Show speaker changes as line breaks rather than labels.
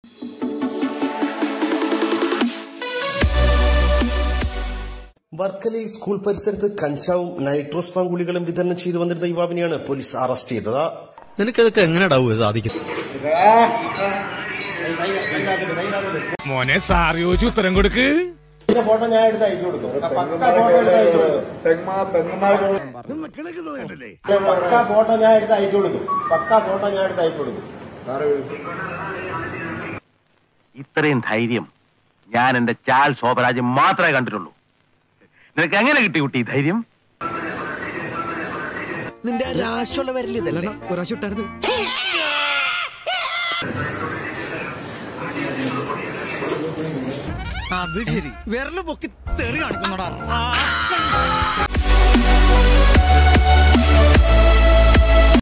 വർക്കലയിൽ സ്കൂൾ പരിസരത്ത് കഞ്ചാവും നൈട്രോസ്പാം ഗുളികളും വിതരണം ചെയ്തു വന്നിരുന്ന യുവാവിനെയാണ് പോലീസ് അറസ്റ്റ് ചെയ്തത്
നിനക്കതൊക്കെ എങ്ങനെയാടാവുക സാധിക്കും
മോനെ സാർ ചോദിച്ചു ഉത്തരം കൊടുക്ക്
ഫോട്ടോ ഞാൻ എടുത്ത് അയച്ചു കൊടുക്കും പക്ക ഫോട്ടോ എടുത്ത് അയച്ചു കൊടുക്കും പക്ക ഫോട്ടോ ഞാൻ എടുത്ത് അയച്ചു കൊടുക്കും പക്ക ഫോട്ടോ ഞാൻ എടുത്ത് അയച്ചു കൊടുക്കും
ഇത്രയും ധൈര്യം ഞാൻ എന്റെ ചാൽ ശോഭരാജ് മാത്രമേ കണ്ടിട്ടുള്ളൂ നിനക്ക് എങ്ങനെ കിട്ടി കുട്ടി ഈ ധൈര്യം
നിന്റെ രാശുള്ള വരല് ഇതല്ലേ ഒരാശം ഇട്ടായിരുന്നു അത് ശരി വിരല് പൊക്കി തെറി കാണിക്കുന്നോടാ